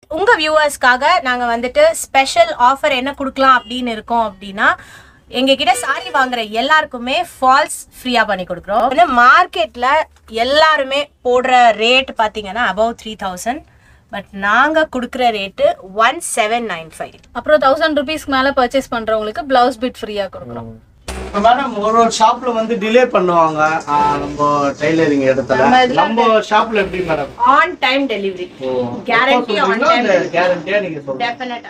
உங்க வியூவர்ஸ்க்காக நாங்க வந்துட்டு ஸ்பெஷல் ஆஃபர் என்ன கொடுக்கலாம் அப்படின்னு இருக்கோம் அப்படின்னா எங்ககிட்ட சாரி வாங்குற எல்லாருக்குமே ஃபால்ஸ் ஃப்ரீயா பண்ணி கொடுக்குறோம் வந்து மார்க்கெட்ல எல்லாருமே போடுற ரேட் பாத்தீங்கன்னா அபவ் த்ரீ தௌசண்ட் பட் நாங்க கொடுக்குற rate one seven nine five அப்புறம் தௌசண்ட் ருபீஸ்க்கு மேல பர்ச்சேஸ் பண்றவங்களுக்கு பிளவுஸ் பிட் ஃப்ரீயா கொடுக்குறோம் மேடம் ஒரு ஒரு ஷாப்ல வந்து டிலே பண்ணுவாங்க ஆ, நம்ம டெய்லரிங் இடத்துல நம்ம ஷாப்ல எப்படி madam on time delivery guarantee on time கேரண்டியா நீங்க சொல்லுங்க டெஃபினட்டா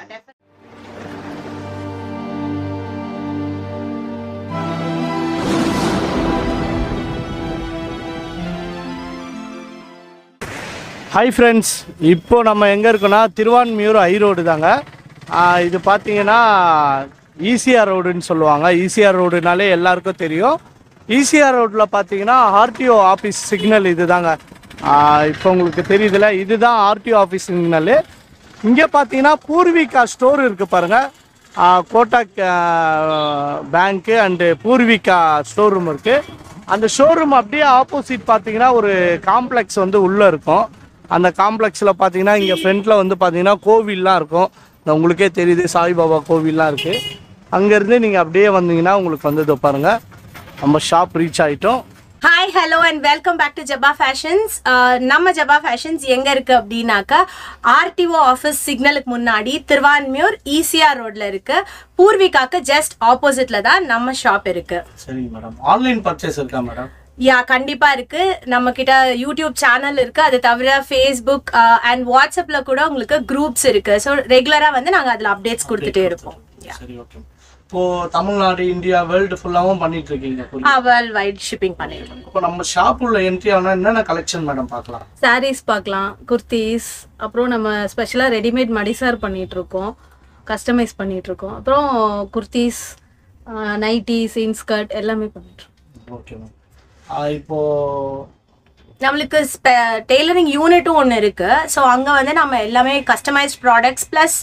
ஹாய் ஃப்ரெண்ட்ஸ் இப்போ நம்ம எங்கே இருக்கோம்னா திருவான்மியூர் ஐ ரோடு தாங்க ஆ, இது பார்த்தீங்கன்னா ஈசிஆர் ரோடுன்னு சொல்லுவாங்க ஈசிஆர் ரோடுனாலே எல்லாருக்கும் தெரியும் ஈசிஆர் ரோட்டில் பார்த்தீங்கன்னா ஆர்டிஓ ஆஃபீஸ் சிக்னல் இது தாங்க இப்போ உங்களுக்கு தெரியுதுல இதுதான் ஆர்டிஓ ஆஃபீஸ் சிக்னலு இங்கே பார்த்தீங்கன்னா பூர்விகா ஸ்டோர் இருக்குது பாருங்கள் கோட்டாக் பேங்க்கு அண்டு பூர்விகா ஸ்டோர் ரூம் இருக்குது அந்த ஷோரூம் அப்படியே ஆப்போசிட் பார்த்தீங்கன்னா ஒரு காம்ப்ளெக்ஸ் வந்து உள்ளே இருக்கும் அந்த காம்ப்ளெக்ஸில் பார்த்தீங்கன்னா இங்கே ஃப்ரண்ட்டில் வந்து பார்த்தீங்கன்னா கோவில்லாம் இருக்கும் இந்த உங்களுக்கே தெரியுது சாய்பாபா கோவில்லாம் இருக்குது அங்கேருந்து நீங்கள் அப்படியே வந்தீங்கன்னா உங்களுக்கு வந்து இதோ பாருங்கள் நம்ம ஷாப் ரீச் ஆகிட்டோம் hi hello and welcome back to Jaba fashions நம்ம ஜபா ஃபேஷன்ஸ் எங்க இருக்கு அப்படின்னாக்கா ஆர்டிஓ ஆஃபீஸ் சிக்னலுக்கு முன்னாடி திருவான்மியூர் ஈசிஆர் ரோட்ல இருக்கு பூர்விகாக்கு ஜஸ்ட் ஆப்போசிட்ல தான் நம்ம ஷாப் இருக்கு சரிங்க மேடம் ஆன்லைன் பர்ச்சேஸ் இருக்கா மேடம் யா கண்டிப்பா இருக்கு நம்ம கிட்ட யூடியூப் சேனல் இருக்கு அது தவிர ஃபேஸ்புக் அண்ட் வாட்ஸ்அப்ல கூட உங்களுக்கு குரூப்ஸ் இருக்கு ஸோ ரெகுலரா வந்து நாங்க அதுல அப்டேட்ஸ் கொடுத்துட்டே இருப்போம் சரி ஓகே இப்போ தமிழ்நாடு இந்தியா வேர்ல்டு ஃபுல்லாகவும் பண்ணிட்டு இருக்கீங்க வேர்ல்ட் வைட் ஷிப்பிங் பண்ணிருக்கோம் இப்போ நம்ம ஷாப் உள்ள என்ட்ரி ஆனால் என்னென்ன கலெக்ஷன் மேடம் பார்க்கலாம் சாரீஸ் பார்க்கலாம் குர்த்திஸ் அப்புறம் நம்ம ஸ்பெஷலா ரெடிமேட் மடிசார் பண்ணிட்டு இருக்கோம் கஸ்டமைஸ் பண்ணிட்டு இருக்கோம் அப்புறம் குர்த்திஸ் நைட்டிஸ் இன்ஸ்கர்ட் எல்லாமே பண்ணிட்டு இருக்கோம் ஓகே மேம் இப்போ நம்மளுக்கு டெய்லரிங் யூனிட்டும் ஒன்று இருக்கு ஸோ அங்கே வந்து நம்ம எல்லாமே கஸ்டமைஸ்ட் ப்ராடக்ட்ஸ் ப்ளஸ்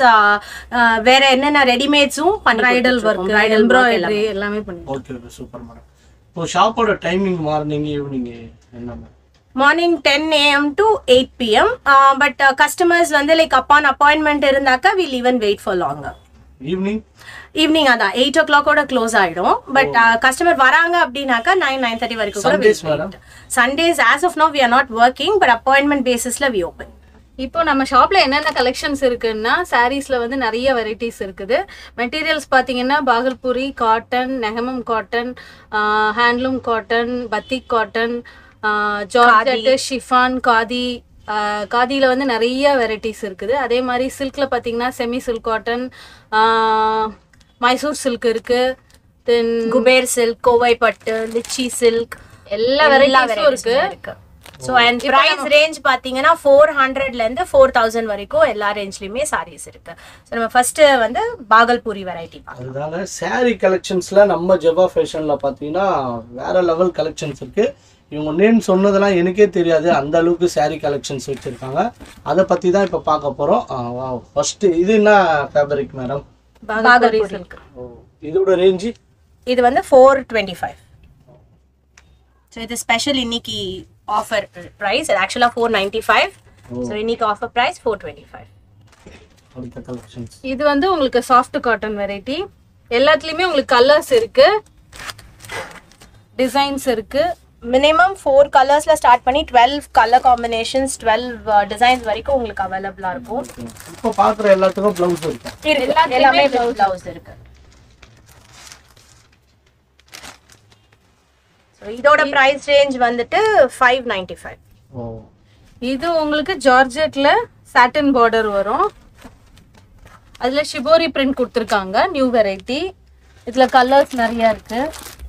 வேற என்னென்ன ரெடிமேட்ஸும் பிரைடல் ஒர்க் எம்ப்ராய்டரி எல்லாமே பண்ணிட்டு ஓகே ஓகே சூப்பர் மேடம் இப்போ ஷாப்போட டைமிங் மார்னிங் ஈவினிங் என்ன ma'am morning ten AM to eight PM but customers வந்து லைக் அப்பான் அப்பாயின்மெண்ட் இருந்தாக்கா will even wait for longer evening evening அதான் எயிட் ஓ கிளாக்கோட க்ளோஸ் ஆயிடும் பட் கஸ்டமர் வராங்க அப்படின்னாக்கா நைன் நைன் தேர்ட்டி வரைக்கும் கூட Sundays, madam? Sundays as of no we are not working but appointment பேசிஸ்ல வி ஓப்பன் இப்போ நம்ம ஷாப்ல என்னென்ன கலெக்ஷன்ஸ் இருக்குன்னா சாரீஸ்ல வந்து நிறைய வெரைட்டிஸ் இருக்குது மெட்டீரியல்ஸ் பாத்தீங்கன்னா Bhagalpuri cotton Negamam cotton handloom cotton batik cotton georgette chiffon khadi ஆஹ் காதியில வந்து நிறைய வெரைட்டிஸ் இருக்குது அதே மாதிரி சில்க்ல பாத்தீங்கன்னா semi silk cotton Mysore silk இருக்கு தென் குபேர் சில்க் கோவை பட்டு லிச்சி சில்க் எல்லா வெரைட்டிஸும் இருக்கு இருக்கு ஸோ அண்ட் ப்ரைஸ் ரேஞ்ச் பார்த்தீங்கன்னா ஃபோர் ஹண்ட்ரட்லேருந்து ஃபோர் தௌசண்ட் வரைக்கும் எல்லா ரேஞ்ச்லையுமே சாரீஸ் இருக்கு ஸோ நம்ம ஃபர்ஸ்ட் வந்து பாகல்பூரி வெரைட்டி பார்க்கலாம் அதுதாங்க saree கலெக்ஷன்ஸில் நம்ம ஜெபா ஃபேஷனில் பார்த்தீங்கன்னா வேற லெவல் கலெக்ஷன்ஸ் இருக்கு இவங்க நேம் சொன்னதெல்லாம் எனக்கே தெரியாது அந்த அளவுக்கு saree கலெக்ஷன்ஸ் வச்சுருக்காங்க அதை பற்றி தான் இப்போ பார்க்க போகிறோம் ஃபர்ஸ்ட் இது என்ன ஃபேப்ரிக் மேடம் பாகல்புரி சில்க் இதோட ரேஞ்சு இது வந்து ஃபோர் டுவெண்ட்டி ஃபைவ் ஸோ இது ஸ்பெஷல் இன்னைக்கு ஆஃபர் ப்ரைஸ் இது ஆக்சுவலாக ஃபோர் நைன்டி ஃபைவ் ஸோ இன்னைக்கு offer price four twenty five அடுத்த கலெக்ஷன்ஸ் இது வந்து உங்களுக்கு சாஃப்ட் காட்டன் வெரைட்டி எல்லாத்துலயுமே உங்களுக்கு கலர்ஸ் இருக்கு டிசைன்ஸ் இருக்கு மினிமம் ஃபோர் கலர்ஸ்ல ஸ்டார்ட் பண்ணி twelve colour combinations twelve designs வரைக்கும் உங்களுக்கு அவைலபிளா இருக்கும் இப்போ பார்க்குற எல்லாத்துக்கும் ப்ளவுஸ் இருக்கும் இருக்கு எல்லாமே பிளவுஸ் இருக்கு So, இதோட பிரைஸ் ரேஞ்ச் வந்துட்டு ஃபைவ் நைன்டி ஃபைவ் ஓ இது உங்களுக்கு ஜார்ஜெட்ல சாட்டின் பார்டர் வரும் அதுல ஷிபோரி பிரிண்ட் கொடுத்துருக்காங்க நியூ வெரைட்டி இதுல கலர்ஸ் நிறைய இருக்கு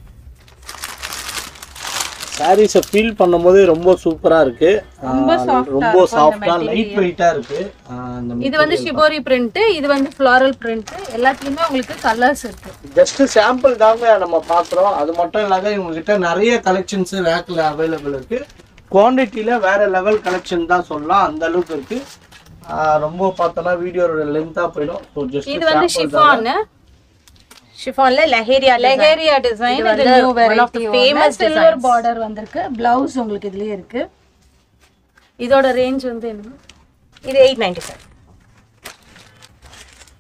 சாரீஸை ஃபீல் பண்ணும்போது ரொம்ப சூப்பராக இருக்கு ரொம்ப ஆஹ் soft-ஆ ரொம்ப இருக்கும் சாஃப்டா லைட் வெயிட்டா இருக்கு ஆஹ் இந்த இது வந்து ஷிபோரி பிரிண்ட் இது வந்து ஃப்ளாரல் பிரிண்ட் எல்லாத்துலயுமே உங்களுக்கு கலர்ஸ் இருக்கு ஜஸ்ட் சாம்பிள் தாங்க நம்ம பார்க்குறோம் அது மட்டும் இல்லாத இவங்க கிட்ட நிறைய கலெக்ஷன்ஸ் ரேக்ல அவைலபிள் இருக்கு குவான்டிட்டியில வேற லெவல் கலெக்ஷன் தான் சொல்லலாம் அந்த அளவுக்கு இருக்கு ஆஹ் ரொம்ப பார்த்தோன்னா வீடியோட லென்த்தா போயிடும் ஸோ ஜஸ்ட் இது வந்து ஷிஃபான் ஷிஃபான்ல லெஹேரியா லெகேரியா டிசைன் இது இது வந்து new one of the variety famous famous silver designs. Border வந்திருக்கு பிளவுஸ் உங்களுக்கு இதுலயே இருக்கு இதோட ரேஞ்ச் வந்து என்ன இது எயிட் நைன்டி ஃபைவ்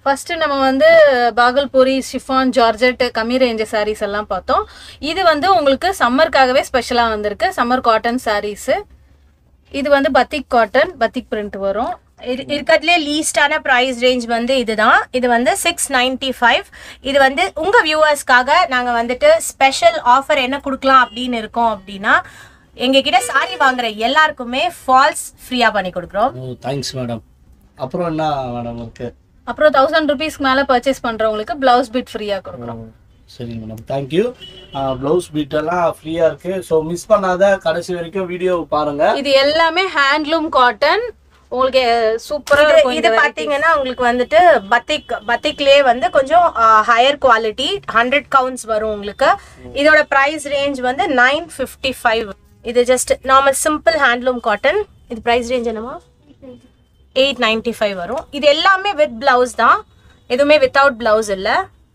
ஃபர்ஸ்ட் நம்ம வந்து பாகல்பூரி ஷிஃபான் ஜார்ஜெட் கம்மி ரேஞ்ச் சாரீஸ் எல்லாம் பார்த்தோம் இது வந்து உங்களுக்கு சம்மருக்காகவே ஸ்பெஷலாக வந்திருக்கு சம்மர் காட்டன் சாரீஸ் இது வந்து பத்திக் காட்டன் பத்திக் பிரிண்ட் வரும் இரு- இருக்கறதுலே லீஸ்டான ப்ரைஸ் ரேஞ்ச் வந்து இதுதான் இது வந்து சிக்ஸ் நைன்டி ஃபைவ் இது வந்து உங்க வியூவர்ஸ்க்காக நாங்க வந்துட்டு ஸ்பெஷல் ஆஃபர் என்ன கொடுக்கலாம் அப்படின்னு இருக்கோம் அப்படின்னா எங்ககிட்ட சாரி வாங்குற எல்லாருக்குமே ஃபால்ஸ் ஃப்ரீயா பண்ணி கொடுக்குறோம் ஓ தேங்க்ஸ் மேடம் அப்புறம் என்ன மேடம் இருக்கு அப்புறம் தௌசண்ட் ருபீஸ்க்கு மேலே பர்ச்சேஸ் பண்ணுறவங்களுக்கு ப்ளவுஸ் பிட் ஃப்ரீயாக கொடுக்குறோம் சரி மேடம் தேங்க்யூ ப்ளவுஸ் பீட்டெல்லாம் ஃப்ரீயாக இருக்கு ஸோ மிஸ் பண்ணாத கடைசி வரைக்கும் வீடியோ பாருங்க இது எல்லாமே ஹேண்ட்லூம் காட்டன் உங்களுக்கு சூப்பராக இது இருக்கும் இது பாத்தீங்கன்னா உங்களுக்கு வந்துட்டு பத்திக் பத்திக்லயே வந்து கொஞ்சம் ஹையர் குவாலிட்டி ஹண்ட்ரட் கவுண்ட்ஸ் வரும் உங்களுக்கு இதோட பிரைஸ் ரேஞ்ச் வந்து நைன் ஃபிஃப்டி ஃபைவ் இது just normal simple handloom cotton இது பிரைஸ் ரேஞ்ச் என்னமா எயிட் நைன்டி ஃபைவ் வரும் இது எல்லாமே வித் பிளவுஸ் தான் எதுவுமே வித்தவுட் பிளவுஸ் இல்ல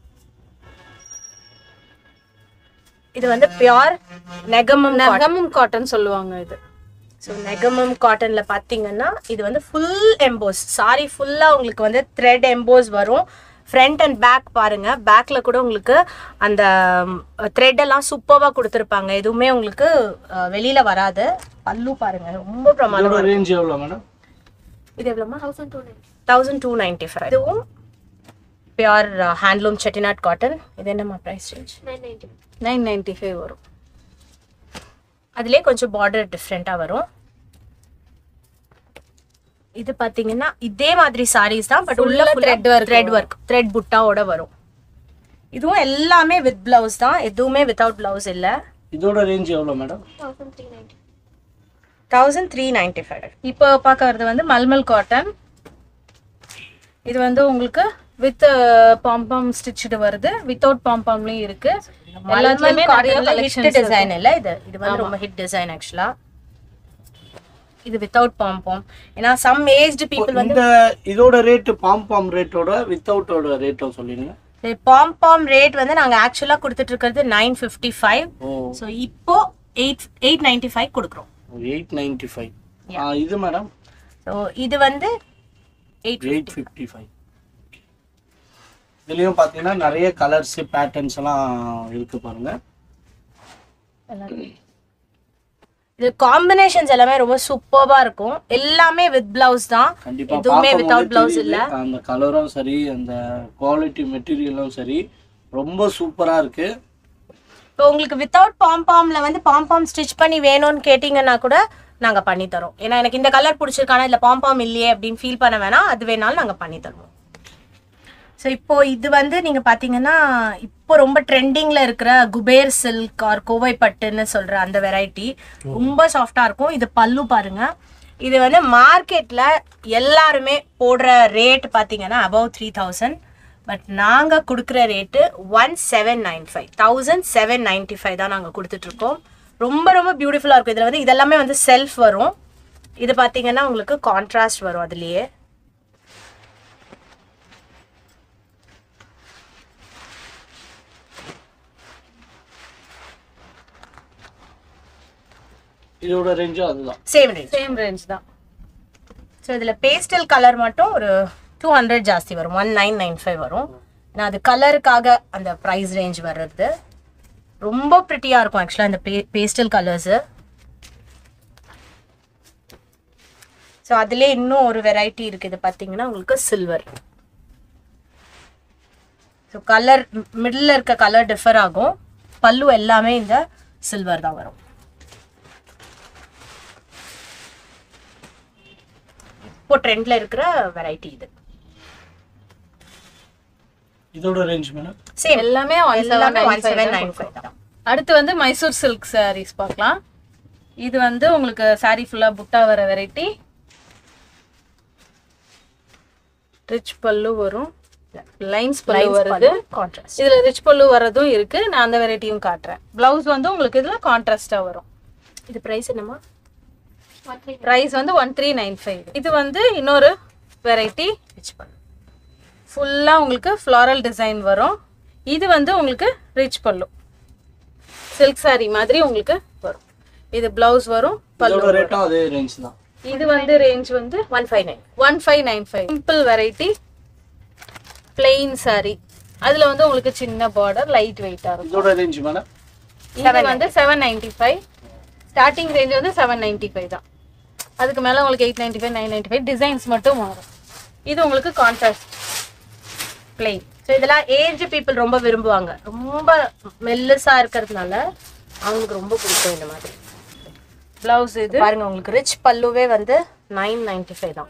இது வந்து பியோர் நெகமம் நகமும் காட்டன் சொல்லுவாங்க இது ஸோ நெகமம் காட்டன்ல பார்த்தீங்கன்னா இது வந்து ஃபுல் எம்போஸ் சாரி ஃபுல்லாக உங்களுக்கு வந்து த்ரெட் எம்போஸ் வரும் ஃப்ரண்ட் அண்ட் பேக் பாருங்க பேக்ல கூட உங்களுக்கு அந்த த்ரெட் எல்லாம் சூப்பராக கொடுத்துருப்பாங்க எதுவுமே உங்களுக்கு அஹ், வெளியில வராது பல்லு பாருங்க ரொம்ப பிரமாதமா இதோட ரேஞ்ச் எவ்வளோ மேடம் இது எவ்வளோமா தௌசண்ட் டூ நைன்டி ஃபைவ் இதுவும் பியோர் ஹேண்ட்லூம் செட்டிநாட் காட்டன் இது என்னம்மா price range nine ninety five வரும் அதுலயே கொஞ்சம் பார்டர் டிஃப்ரெண்ட்டாக வரும் இது பாத்தீங்கன்னா இதே மாதிரி சாரீஸ் தான் பட் உள்ள thread work thread work thread புட்டாவோட வரும் இதுவும் எல்லாமே வித் பிளவுஸ் தான் எதுவுமே வித்தவுட் பிளவுஸ் இல்ல இதோட ரேஞ்ச் எவ்வளோ madam thousand three ninety five இப்போ பார்க்கறது வந்து மல்மல் காட்டன் இது வந்து உங்களுக்கு வித் பாம்பாம் ஸ்டிச்சுடு வருது வித்தவுட் பாம்பாம்லயும் இருக்கு எல்லாத்துலயுமே நிறைய ஹிட் கலெக்ஷன்ஸ் டிசைன் இல்ல இது இது வந்து ரொம்ப ஹிட் டிசைன் ஆக்சுவலா இது வித்தவுட் பாம்பம் ஏன்னா சம் ஏஜ்டு பீப்புள் வந்து இந்த இதோட ரேட்டு பாம் பாம் ரேட்டோட வித்தவுட்டோட ரேட்டும் சொல்லிடுங்க பாம் பாம் ரேட் வந்து நாங்க ஆக்சுவலா கொடுத்துட்டு இருக்கிறது நைன் ஃபிஃப்டி ஃபைவ் ஓ ஸோ இப்போ எயிட் எயிட் நைன்டி ஃபைவ் கொடுக்குறோம் எயிட் நைன்டி ஃபைவ் இது மேடம் ஸோ இது வந்து எயிட் எயிட் ஃபிஃப்டி ஃபைவ் இதுலேயும் பார்த்தீங்கன்னா நிறைய கலர்ஸ் பேட்டர்ன்ஸ் எல்லாம் இருக்கு பாருங்க இது காம்பினேஷன்ஸ் எல்லாமே ரொம்ப சூப்பர்பா இருக்கும் எல்லாமே வித் பிளவுஸ் தான் கண்டிப்பா எதுவுமே பார்க்கும்போதே வித்தவுட் பிளவுஸ் தெரியுது. இல்ல அந்த கலரும் சரி அந்த குவாலிட்டி மெட்டீரியலும் சரி ரொம்ப சூப்பரா இருக்கு இப்போ உங்களுக்கு வித்தவுட் பாம் பாம்ல வந்து பாம் பாம் ஸ்டிச் பண்ணி வேணும்னு கேட்டிங்கன்னா கூட நாங்க பண்ணி தரோம் ஏன்னா எனக்கு இந்த கலர் பிடிச்சிருக்கானா இல்ல பாம் பாம் இல்லையே அப்படின்னு ஃபீல் பண்ண வேணாம் அது வேணாலும் நாங்க பண்ணி தருவோம் ஸோ இப்போ இது வந்து நீங்க பாத்தீங்கன்னா இப்போ ரொம்ப ட்ரெண்டிங்ல இருக்கிற குபேர் சில்க் ஆர் கோவை பட்டுன்னு சொல்ற அந்த வெரைட்டி ரொம்ப சாஃப்டா இருக்கும் இது பல்லு பாருங்க இது வந்து மார்க்கெட்ல எல்லாருமே போடுற ரேட் பாத்தீங்கன்னா அபவ் த்ரீ தௌசண்ட் பட் நாங்க கொடுக்குற rate one seven nine five thousand seven ninety five தான் நாங்க கொடுத்துட்டு இருக்கோம் ரொம்ப ரொம்ப பியூட்டிஃபுல்லா இருக்கும் இதுல வந்து இதெல்லாமே வந்து செல்ஃப் வரும் இது பாத்தீங்கன்னா உங்களுக்கு கான்ட்ராஸ்ட் வரும் அதுலயே இதோட ரேஞ்சும் அதுதான் சேம் ரேட் சேம் ரேஞ்ச் தான் ஸோ இதில் பேஸ்டல் கலர் மட்டும் ஒரு டூ ஹண்ட்ரட் ஜாஸ்தி வரும் ஒன் நைன் நைன் ஃபைவ் வரும் நான் அது கலருக்காக அந்த ப்ரைஸ் ரேஞ்ச் வர்றது ரொம்ப ப்ரிட்டியாக இருக்கும் ஆக்சுவலாக இந்த பே பேஸ்டல் கலர்ஸு ஸோ அதுலேயே இன்னும் ஒரு வெரைட்டி இருக்குது பார்த்தீங்கன்னா உங்களுக்கு சில்வர் ஸோ கலர் மிடில் இருக்க கலர் டிஃபர் ஆகும் பல்லு எல்லாமே இந்த சில்வர் தான் வரும் இப்போ ட்ரெண்ட்ல இருக்கிற வெரைட்டி இது இதோட ரேஞ்ச் மேடம் சேம் எல்லாமே ஒன் எல்லாமே seven one seven nine five தான் அடுத்து வந்து மைசூர் சில்க் sarees பார்க்கலாம் இது வந்து உங்களுக்கு saree ஃபுல்லா புட்டா வர வெரைட்டி ரிச் பல்லு வரும் லைன்ஸ் பல்லு வருது கான்ட்ராஸ்ட் இதுல ரிச் பல்லு வர்றதும் இருக்கு நான் அந்த வெரைட்டியும் காட்டுறேன் பிளவுஸ் வந்து உங்களுக்கு இதுல கான்ட்ராஸ்டா வரும் இது பிரைஸ் என்னமா பிரைஸ் வந்து ஒன் த்ரீ நைன் ஃபைவ் இது வந்து இன்னொரு வெரைட்டி ரிச் பண்ணு ஃபுல்லா உங்களுக்கு ஃப்ளாரல் டிசைன் வரும் இது வந்து உங்களுக்கு ரிச் பல்லு சில்க் saree மாதிரி உங்களுக்கு வரும் இது பிளவுஸ் வரும் பல்லு இதோட ரேட்டும் அதே ரேஞ்ச் தான் இது வந்து ரேஞ்ச் வந்து one five nine one five nine five simple variety plain saree அதுல வந்து உங்களுக்கு சின்ன பார்டர் லைட் வெயிட்டா இருக்கும் இதோட ரேஞ்ச் மேடம் இது வந்து seven ninety five starting range வந்து செவன் நைன்டி ஃபைவ் தான் அதுக்கு மேல உங்களுக்கு eight ninety five nine ninety five designs மட்டும் மாறும் இது உங்களுக்கு கான்ட்ராஸ்ட் பிளெயின் ஸோ இதெல்லாம் ஏஜ் பீப்புள் ரொம்ப விரும்புவாங்க ரொம்ப மெல்லுசா இருக்கிறதுனால அவங்களுக்கு ரொம்ப பிடிக்கும் இந்த மாதிரி பிளவுஸ் இது பாருங்க உங்களுக்கு ரிச் பல்லுவே வந்து நைன் நைன்டி ஃபைவ் தான்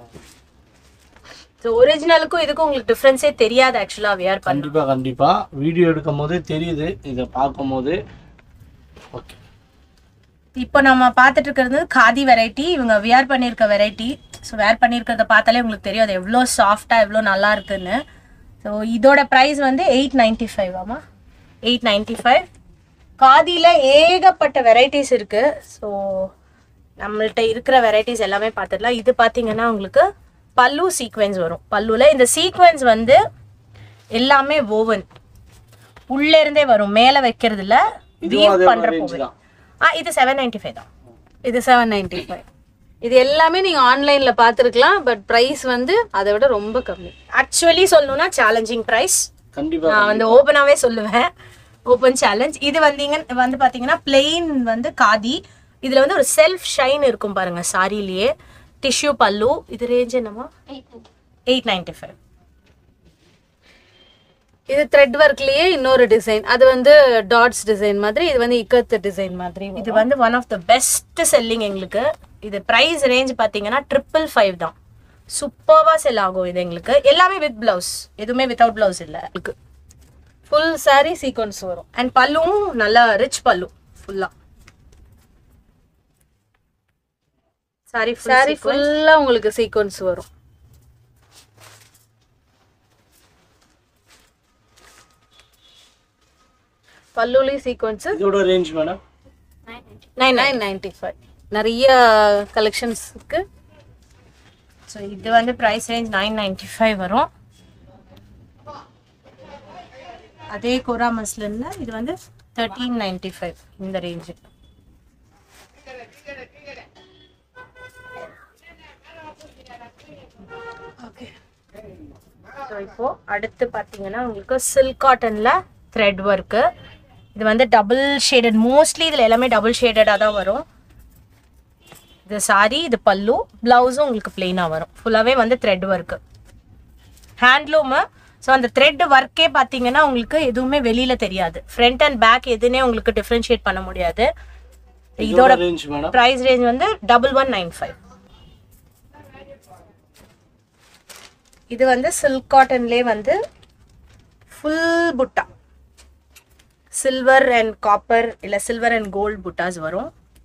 ஸோ ஒரிஜினலுக்கும் இதுக்கும் உங்களுக்கு டிஃப்ரென்ஸே தெரியாது ஆக்சுவலாக வியர் பண்ண கண்டிப்பா கண்டிப்பா வீடியோ எடுக்கும் போதே தெரியுது இதை பார்க்கும் போது ஓகே இப்போ நம்ம பார்த்துட்டு இருக்கிறது காதி வெரைட்டி இவங்க வியர் பண்ணியிருக்க வெரைட்டி ஸோ வேர் பண்ணியிருக்கிறத பார்த்தாலே உங்களுக்கு தெரியும் அது எவ்வளோ சாஃப்டாக எவ்வளோ நல்லா இருக்குன்னு ஸோ இதோட ப்ரைஸ் வந்து எயிட் நைன்டி ஃபைவ் ஆமா எயிட் நைன்டி ஃபைவ் காதியில் ஏகப்பட்ட வெரைட்டிஸ் இருக்கு ஸோ நம்மள்ட்ட இருக்கிற வெரைட்டிஸ் எல்லாமே பார்த்துடலாம் இது பார்த்தீங்கன்னா உங்களுக்கு பல்லு சீக்வென்ஸ் வரும் பல்லுல இந்த சீக்வென்ஸ் வந்து எல்லாமே ஓவன் உள்ள இருந்தே வரும் மேலே வைக்கிறது இல்ல இதுவும் வீவ் அதே பண்ற range போவே தான். ஆ இது செவன் நைன்டி ஃபைவ் தான் இது செவன் நைன்டி ஃபைவ் இது எல்லாமே நீங்க ஆன்லைன்ல பார்த்துருக்கலாம் பட் பிரைஸ் வந்து அதை விட ரொம்ப கம்மி ஆக்சுவலி சொல்லணும்னா சேலஞ்சிங் ப்ரைஸ் கண்டிப்பா நான் வந்து ஓப்பனாகவே சொல்லுவேன் ஓப்பன் சேலஞ்ச் இது வந்தீங்க வந்து பார்த்தீங்கன்னா பிளெயின் வந்து காதி இதில் வந்து ஒரு செல்ஃப் ஷைன் இருக்கும் பாருங்க சாரிலேயே டிஷ்யூ பல்லு இது ரேஞ்ச் என்னமா எயிட் நைன்டி ஃபைவ் இது த்ரெட் ஒர்க்லயே இன்னொரு டிசைன் அது வந்து டாட்ஸ் டிசைன் மாதிரி இது வந்து இக்கத்து டிசைன் மாதிரி இது வந்து one of the best selling எங்களுக்கு இது ப்ரைஸ் ரேஞ்ச் பார்த்தீங்கன்னா ட்ரிபிள் ஃபைவ் தான் சூப்பராக செல் ஆகும் இது எங்களுக்கு எல்லாமே வித் பிளவுஸ் எதுவுமே வித்தவுட் பிளவுஸ் இல்லை இருக்கு ஃபுல் saree சீக்வன்ஸ் வரும் அண்ட் பல்லுவும் நல்லா ரிச் பல்லு ஃபுல்லாக சாரி saree ஃபுல்லா உங்களுக்கு சீக்வன்ஸ் வரும் பல்லுலி சீக்வன்ஸ் இதோட range madam nine nine nine ninety five நிறைய கலெக்ஷன்ஸ் இருக்கு ஸோ இது வந்து price range nine ninety five வரும் அதே கோரா மஸ்லின்ல இது வந்து தேர்ட்டீன் நைன்டி ஃபைவ் இந்த ரேஞ்சு ஸோ இப்போ அடுத்து பார்த்தீங்கன்னா உங்களுக்கு சில்க் காட்டன்ல த்ரெட் ஒர்க்கு இது வந்து டபுள் ஷேடட் மோஸ்ட்லி இதில் எல்லாமே டபுள் ஷேடடாக தான் வரும் இது சாரி இது பல்லு பிளவுஸும் உங்களுக்கு பிளெயினாக வரும் ஃபுல்லாகவே வந்து த்ரெட் ஒர்க்கு ஹேண்ட்லூமு ஸோ அந்த த்ரெட் ஒர்க்கே பார்த்தீங்கன்னா உங்களுக்கு எதுவுமே வெளியில் தெரியாது ஃப்ரண்ட் அண்ட் பேக் எதுனே உங்களுக்கு டிஃப்ரென்ஷியேட் பண்ண முடியாது இதோட ரேஞ்ச் மேடம் ப்ரைஸ் ரேஞ்ச் வந்து டபுள் ஒன் நைன் ஃபைவ் இது வந்து சில்க் காட்டன்லேயே வந்து ஃபுல் புட்டா சில்வர் அண்ட் காப்பர் இல்லை சில்வர் அண்ட் கோல்ட் புட்டாஸ் வரும்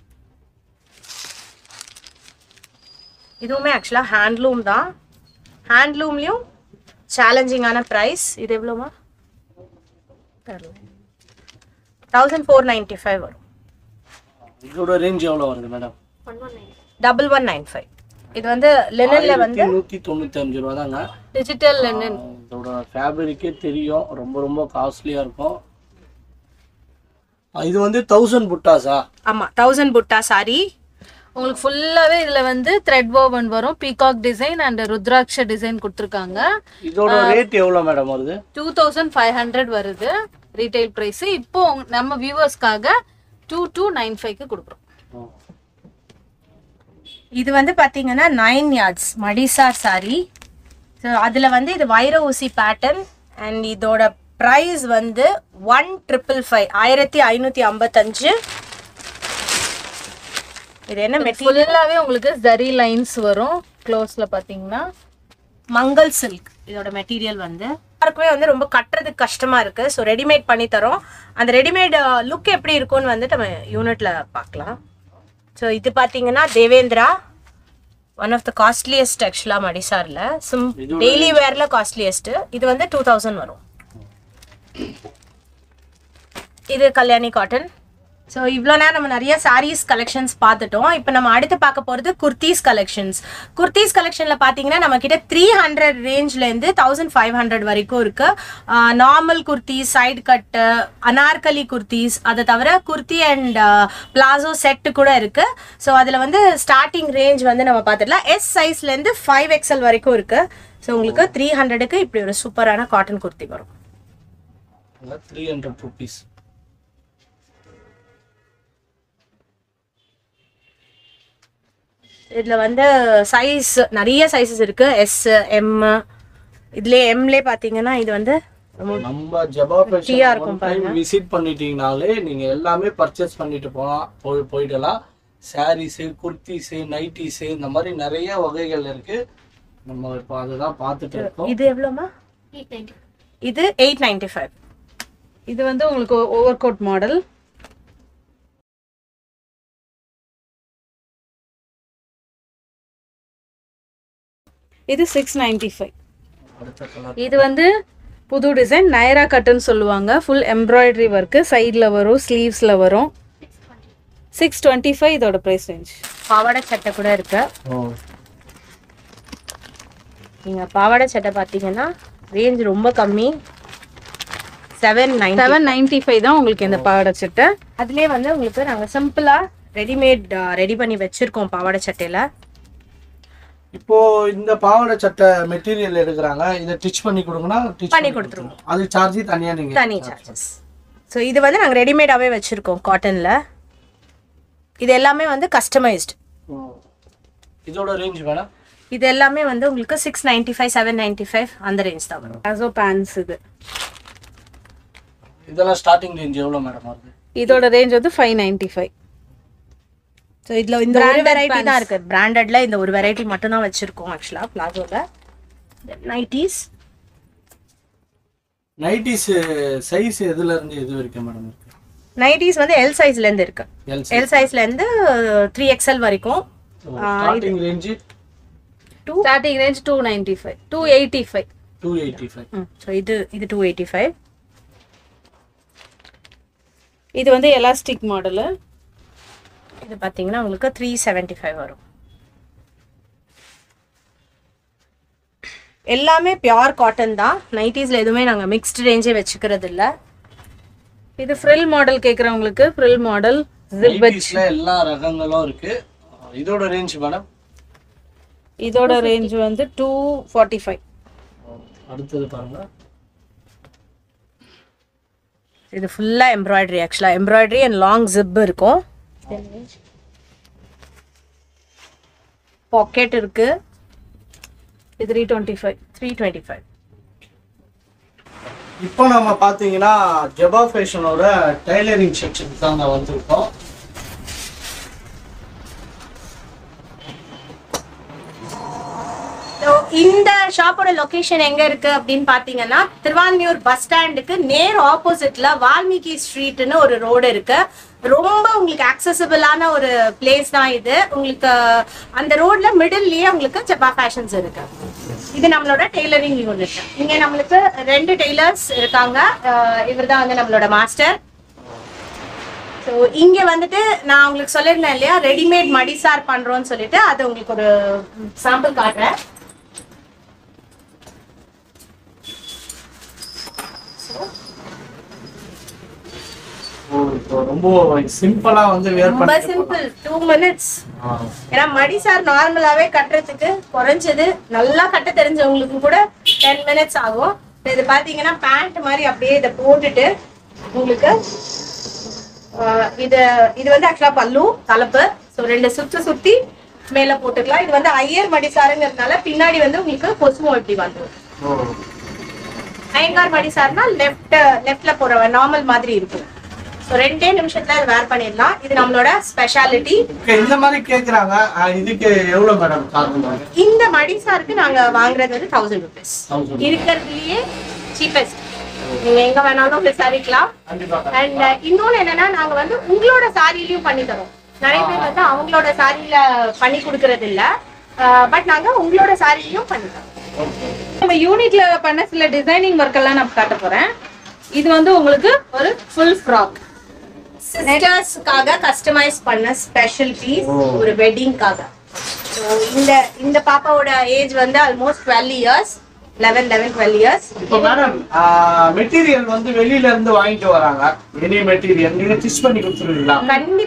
இதுவுமே ஆக்சுவலாக ஹேண்ட்லூம் தான் ஹேண்ட்லூம்லேயும் சேலஞ்சிங்கான ப்ரைஸ் இது எவ்வளோமா தௌசண்ட் ஃபோர் நைன்டி ஃபைவ் வரும் இதோட ரேஞ்ச் எவ்வளவு வருது madam double one nine five இது வந்து லெனன்ல வந்து நூத்தி தொண்ணூத்தி அஞ்சு ரூபா தாங்க டிஜிட்டல் லெனன் இதோட ஃபேப்ரிக்கே தெரியும் ரொம்ப ரொம்ப காஸ்ட்லியா இருக்கும் ஆ, இது வந்து தௌசண்ட் புட்டாஸா ஆமா தௌசண்ட் புட்டா சாரி உங்களுக்கு ஃபுல்லாவே இதுல வந்து த்ரெட் woven வரும் பீகாக் டிசைன் அண்ட் ருத்ராட்ச டிசைன் கொடுத்துருக்காங்க இதோட ரேட் எவ்வளவு மேடம் வருது டூ தௌசண்ட் ஃபைவ் ஹண்ட்ரட் வருது ரீட்டைல் ப்ரைஸ் இப்போ உங்க- நம்ம வியூவர்ஸ்க்காக டூ டூ நைன் ஃபைவ்க்கு கொடுக்குறோம் இது வந்து பாத்தீங்கன்னா நைன் யார்ட்ஸ் மடிசார் சாரி ஸோ அதுல வந்து இது வைர ஊசி பேட்டர்ன் அண்ட் இதோட ப்ரைஸ் வந்து ஒன் ட்ரிபிள் ஃபைவ் ஆயிரத்தி ஐநூத்தி ஐம்பத்தஞ்சு இது என்ன மெட்டீரியல் ஃபுல்லாவே உங்களுக்கு ஜரி லைன்ஸ் வரும் க்ளோஸ்ல பாத்தீங்கன்னா மங்கள் சில்க் இதோட மெட்டீரியல் வந்து எல்லாருக்குமே வந்து ரொம்ப கட்டுறதுக்கு கஷ்டமா இருக்கு ஸோ ரெடிமேட் பண்ணி தரோம் அந்த ரெடிமேட் லுக் எப்படி இருக்கும்னு வந்து நம்ம யூனிட்ல பார்க்கலாம் ஸோ இது பார்த்தீங்கன்னா Devendra one of the costliest ஆக்சுவலாக மடிசாரில் சிம் டெய்லி வேர்ல காஸ்ட்லியஸ்ட் இது வந்து டூ தௌசண்ட் வரும் இது கல்யாணி காட்டன் ஸோ இவ்வளோ நேரம் நம்ம நிறைய சாரீஸ் கலெக்ஷன்ஸ் பார்த்துட்டோம் இப்போ நம்ம அடுத்து பார்க்க போகிறது குர்தீஸ் கலெக்ஷன்ஸ் குர்தீஸ் கலெக்ஷனில் பார்த்தீங்கன்னா நம்ம கிட்ட த்ரீ ஹண்ட்ரட் ரேஞ்ச்லேருந்து தௌசண்ட் ஃபைவ் ஹண்ட்ரட் வரைக்கும் இருக்கு normal kurtis side cut anarkali kurtis அதை தவிர குர்த்தி அண்ட் பிளாசோ செட்டு கூட இருக்கு ஸோ அதில் வந்து ஸ்டார்டிங் ரேஞ்ச் வந்து நம்ம பார்த்துடலாம் எஸ் சைஸ்லேருந்து ஃபைவ் எக்ஸல் வரைக்கும் இருக்கு ஸோ உங்களுக்கு த்ரீ ஹண்ட்ரடுக்கு இப்படி ஒரு சூப்பரான காட்டன் குர்த்தி வரும் த்ரீ ஹண்ட்ரட் ருபீஸ் இதில் வந்து சைஸ் நிறைய சைஸஸ் இருக்கு எஸ் எம் இதுலேயே எம்லே பார்த்தீங்கன்னா இது வந்து நம்ம ஜபா வெட்டியா இருக்கும் ஃபேஷன் விசிட் பண்ணிட்டீங்கனாலே நீங்க எல்லாமே பர்ச்சேஸ் பண்ணிட்டு போலாம் போய் போயிடலாம் சாரீஸு குர்த்திஸு நைட்டிஸு இந்த மாதிரி நிறைய வகைகள் இருக்கு நம்ம இப்போ அதுதான் பார்த்துட்டு இருக்கோம் இது எவ்வளோமா இது எயிட் நைன்டி ஃபைவ் இது வந்து உங்களுக்கு ஓவர் கோட் மாடல் இது சிக்ஸ் நைன்டி ஃபைவ் அடுத்த கலர் இது வந்து புது டிசைன் நயரா கட்டுன்னு சொல்லுவாங்க ஃபுல் எம்ப்ராய்டரி ஒர்க்கு சைடில் வரும் ஸ்லீவ்ஸில் வரும் சிக்ஸ் டுவெண்ட்டி ஃபைவ் இதோட ப்ரைஸ் ரேஞ்ச் பாவாடை சட்டை கூட இருக்கு ஓ நீங்க பாவாடை சட்டை பார்த்தீங்கன்னா ரேஞ்ச் ரொம்ப கம்மி seven nine seven ninety five தான் உங்களுக்கு இந்த பாவாடை சட்டை அதுலேயே வந்து உங்களுக்கு நாங்கள் சிம்பிளாக ரெடிமேட் ரெடி பண்ணி வச்சிருக்கோம் பாவாடை சட்டையில இப்போ இந்த பாவாடை சட்டை மெட்டீரியல் எடுக்கிறாங்க இதை டிச் பண்ணி கொடுங்கன்னா டிச் பண்ணி கொடுத்துருவோம். அது சார்ஜ் தனியா நீங்க தனி சார்ஜஸ் ஸோ இது வந்து நாங்கள் ரெடிமேடாகவே வச்சுருக்கோம் காட்டனில் இது எல்லாமே வந்து கஸ்டமைஸ்டு ஓ. இதோட ரேஞ்ச் வேணா இது எல்லாமே வந்து உங்களுக்கு six ninety five seven ninety five அந்த ரேஞ்ச் தான் வரும் அசோ பேண்ட்ஸ் இது இதெல்லாம் ஸ்டார்டிங் ரேஞ்ச் எவ்வளோ மேடம் வருது இதோட ரேஞ்ச் வந்து ஃபைவ் நைன்டி ஃபைவ் ஸோ இதில் இந்த ஒரு வெரைட்டி தான் இருக்கு பிராண்டட்ல இந்த ஒரு வெரைட்டி மட்டும் தான் வச்சிருக்கோம் ஆக்சுவலாக பிளாசோவில் நைட்டிஸ் நைட்டிஸ் சைஸ் எதுல இருந்து எது வரைக்கும் மேடம் இருக்கு நைட்டிஸ் வந்து எல் சைஸ்லேருந்து இருக்கு எல் எல் சைஸ்லேருந்து த்ரீ எக்ஸ்எல் வரைக்கும் starting range starting range two ninety five two eighty five two eighty five so இது இது டூ எயிட்டி ஃபைவ் இது வந்து எலாஸ்டிக் மாடலு இது பார்த்தீங்கன்னா உங்களுக்கு த்ரீ செவன்ட்டி ஃபைவ் வரும் எல்லாமே பியோர் காட்டன் தான் நைட்டிஸில் எதுவுமே நாங்கள் மிக்ஸ்டு ரேஞ்சே வச்சுக்கிறது இல்லை இது ஃப்ரில் மாடல் கேட்குறவங்களுக்கு ஃப்ரில் மாடல் ஜிப் நைட்டிஸ்ல எல்லா ரகங்களும் இருக்கு இதோட ரேஞ்ச் மேடம் இதோட ரேஞ்ச் வந்து டூ ஃபார்ட்டி ஃபைவ் அடுத்தது பாருங்க இது ஃபுல்லாக எம்ப்ராய்டரி ஆக்சுவலாக எம்ப்ராய்டரி அண்ட் லாங் ஜிப் இருக்கும் பாக்கெட் இருக்கு இது three twenty five three twenty five இப்போ நம்ம பார்த்தீங்கன்னா ஜபா ஃபேஷனோட டைலரிங் செக்ஷன் தான் நான் வந்திருக்கோம் So, இந்த ஷாப்போட லொகேஷன் எங்க இருக்கு அப்படின்னு பாத்தீங்கன்னா திருவான்மியூர் பஸ் ஸ்டாண்டுக்கு நேர் ஆப்போசிட்ல வால்மீகி ஸ்ட்ரீட்னு ஒரு ரோடு இருக்கு ரொம்ப உங்களுக்கு அக்சசபிளான ஒரு பிளேஸ் தான் இது உங்களுக்கு அந்த ரோட்ல மிடில்லயே உங்களுக்கு ஜப்பா ஃபேஷன்ஸ் இருக்கு இது நம்மளோட டெய்லரிங் யூனிட் இங்க நம்மளுக்கு ரெண்டு டெய்லர்ஸ் இருக்காங்க இவர் தான் வந்து நம்மளோட மாஸ்டர் ஸோ இங்க வந்துட்டு நான் உங்களுக்கு சொல்லியிருந்தேன் இல்லையா ரெடிமேட் மடிசார் பண்றோம்னு சொல்லிட்டு அது உங்களுக்கு ஒரு சாம்பிள் காட்டுறேன் ஓ, இப்போ ரொம்ப சிம்பிளா வந்து வேர் ரொம்ப பண்ணி சிம்பிள் டூ மினிட்ஸ் ஏன்னா மடிசார் நார்மலாவே கட்டுறதுக்கு குறைஞ்சது நல்லா கட்ட தெரிஞ்சவங்களுக்கு கூட டென் மினிட்ஸ் ஆகும் இது பாத்தீங்கன்னா பேண்ட் மாதிரி அப்படியே இதை போட்டுட்டு உங்களுக்கு ஆஹ், இது இது வந்து ஆக்சுவலா பல்லு தலைப்பு ஸோ ரெண்டு சுத்து சுத்தி மேல போட்டுக்கலாம் இது வந்து ஐயர் மடிசாருங்கிறதுனால பின்னாடி வந்து உங்களுக்கு கொசுமம் இப்படி வந்துடும் ஓ, ஐயங்கார் மடிசார்னா லெஃப்ட் லெஃப்ட்ல போற நார்மல் மாதிரி இருக்கும் ஸோ ரெண்டே நிமிஷத்துல இது வேர் பண்ணிடலாம் இது நம்மளோட ஸ்பெஷாலிட்டி okay, இந்த மாதிரி கேக்குறாங்க அஹ், இதுக்கு எவ்வளவு மேடம் சார்ஜ் இந்த மடிசாருக்கு நாங்க வாங்குறது வந்து தௌசண்ட் ருபீஸ் தௌசண்ட் இருக்கிறதுலயே சீப்பஸ்ட் நீங்க எங்க வேணாலும் விசாரிக்கலாம் கண்டிப்பா அண்ட் இன்னொன்னு என்னன்னா நாங்க வந்து உங்களோட சாரிலையும் பண்ணி தரோம் நிறைய பேர் வந்து அவங்களோட சாரியில பண்ணி கொடுக்கறது இல்ல பட் நாங்க உங்களோட சாரிலையும் பண்ணி தரோம் நம்ம யூனிட்ல பண்ண சில டிசைனிங் ஒர்க் எல்லாம் நான் காட்ட போறேன் இது வந்து உங்களுக்கு ஒரு ஃபுல் ஃப்ராக் சிஸ்டர்ஸ்க்காக கஸ்டமைஸ் பண்ண ஸ்பெஷல் பீஸ் ஓ. ஒரு வெட்டிங்காக இந்த இந்த பாப்பாவோட ஏஜ் வந்து almost twelve years eleven eleven twelve years இப்போ மேடம் மெட்டீரியல் வந்து வெளியில இருந்து வாங்கிட்டு வராங்க எனி மெட்டீரியல் நீங்க ஸ்டிச் பண்ணி கொடுத்துருவீங்களா கண்டிப்பா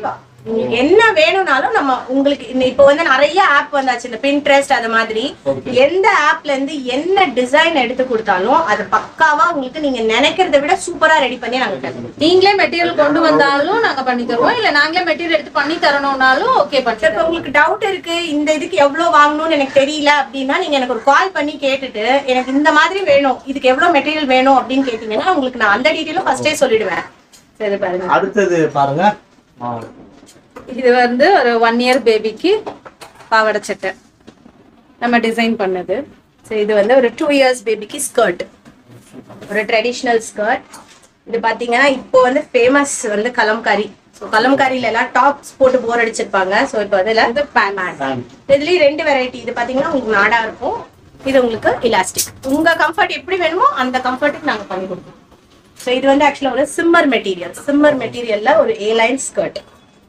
உங்களுக்கு என்ன வேணும்னாலும் நம்ம உங்களுக்கு இந்த இப்போ வந்து நிறைய ஆப் வந்தாச்சு இந்த பின்ட்ரெஸ்ட் அது மாதிரி எந்த ஆப்ல இருந்து என்ன டிசைன் எடுத்து கொடுத்தாலும் அது பக்காவா உங்களுக்கு நீங்க நினைக்கிறத விட சூப்பரா ரெடி பண்ணி நாங்க தருவோம் நீங்களே மெட்டீரியல் கொண்டு வந்தாலும் நாங்க பண்ணி தருவோம் இல்ல நாங்களே மெட்டீரியல் எடுத்து பண்ணி தரணும்னாலும் ஓகே பண்ணி இப்போ உங்களுக்கு டவுட் இருக்கு இந்த இதுக்கு எவ்வளவு வாங்கணும்னு எனக்கு தெரியல அப்படின்னா நீங்க எனக்கு ஒரு கால் பண்ணி கேட்டுட்டு எனக்கு இந்த மாதிரி வேணும் இதுக்கு எவ்வளவு மெட்டீரியல் வேணும் அப்படின்னு கேட்டீங்கன்னா உங்களுக்கு நான் அந்த டீட்டெயிலும் ஃபர்ஸ்டே சொல்லிடுவேன் சரி பாருங்க அடுத்தது பாருங்க ஆ. இது வந்து ஒரு ஒன் இயர் பேபிக்கு பாவாடை சட்டை நம்ம டிசைன் பண்ணது ஸோ இது வந்து ஒரு டூ இயர்ஸ் பேபிக்கு ஸ்கர்ட் ஒரு ட்ரெடிஷ்னல் ஸ்கர்ட் இது பார்த்தீங்கன்னா இப்போ வந்து ஃபேமஸ் வந்து கலம்காரி ஸோ கலம்காரியில எல்லாம் டாப்ஸ் போட்டு போர் அடிச்சிருப்பாங்க ஸோ இப்போ அதில் இது பேண்ட் Pant. இதுலேயும் ரெண்டு வெரைட்டி இது பார்த்தீங்கன்னா உங்களுக்கு நாடா இருக்கும் இது உங்களுக்கு இலாஸ்டிக் உங்க கம்ஃபர்ட் எப்படி வேணுமோ அந்த கம்ஃபர்ட்டுக்கு நாங்கள் பண்ணி கொடுப்போம் ஸோ இது வந்து ஆக்சுவலாக ஒரு சிம்மர் மெட்டீரியல் சிம்மர் மெட்டீரியல்ல ஒரு ஏ லைன் ஸ்கர்ட்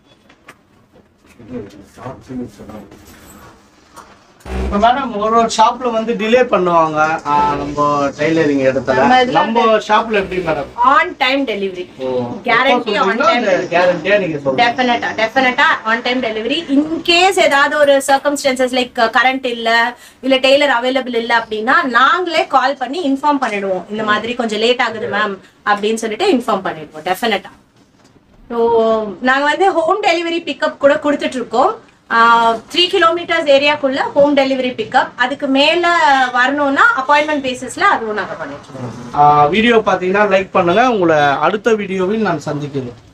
இப்போ மேடம் ஒரு ஒரு ஷாப்ல வந்து டிலே பண்ணுவாங்க ஆ, நம்ம டைலரிங் இடத்துல நம்ம இதுல நம்ம ஷாப்ல எப்படி madam on time delivery guarantee on time கேரண்டியா நீங்க சொல்லுங்க டெஃபினட்டா டெஃபினட்டா ஆன் டைம் டெலிவரி இன்கேஸ் ஏதாவது ஒரு சர்க்கம்ஸ்டன்சஸ் லைக் கரண்ட் இல்ல இல்ல டெய்லர் அவைலபிள் இல்ல அப்படின்னா நாங்களே கால் பண்ணி இன்ஃபார்ம் பண்ணிடுவோம் இந்த மாதிரி கொஞ்சம் லேட் ஆகுது மேம் அப்படின்னு சொல்லிட்டு இன்ஃபார்ம் பண்ணிடுவோம் டெஃபினட்டா ஸோ நாங்க வந்து ஹோம் டெலிவரி பிக்கப் கூட கொடுத்துட்டு இருக்கோம் த்ரீ கிலோமீட்டர்ஸ் ஏரியாக்குள்ள ஹோம் டெலிவரி பிக்கப் அதுக்கு மேல வரணும்னா அப்பாயின்மெண்ட் பேசிஸ்ல அதுவும் நாங்க பண்ணிட்டு இருக்கோம் வீடியோ பார்த்தீங்கன்னா லைக் பண்ணுங்க உங்களை அடுத்த வீடியோவில் நான் சந்திக்கிறேன்